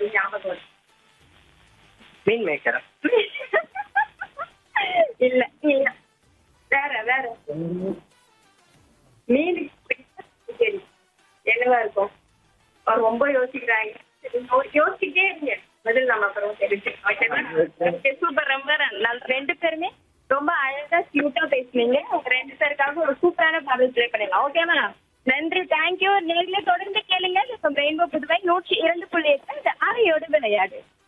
அப்படின்னு ஞாபகம் வருது மீன் மேக்கரா இல்ல இல்ல வேற வேற மீன் சரி என்னவா இருக்கும் அவர் ரொம்ப யோசிக்கிறாங்க சரி, யோ- யோசிச்சுட்டே இருங்க பதில் நம்ம அப்புறம் தெரிஞ்சு சூப்பர் ரொம்ப நல் ரெண்டு பேருமே ரொம்ப அழகா கியூட்டா பேசுனீங்க உங்க ரெண்டு பேருக்காக ஒரு சூப்பரான பாடல் ப்ளே பண்ணிடலாம் ஓகேவா நன்றி தேங்க்யூ நேர்ல தொடர்ந்து கேளுங்க ரெயின்போ புதுவை நூற்றி இரண்டு புள்ளி எட்டு இந்த ஆரையோடு விளையாடு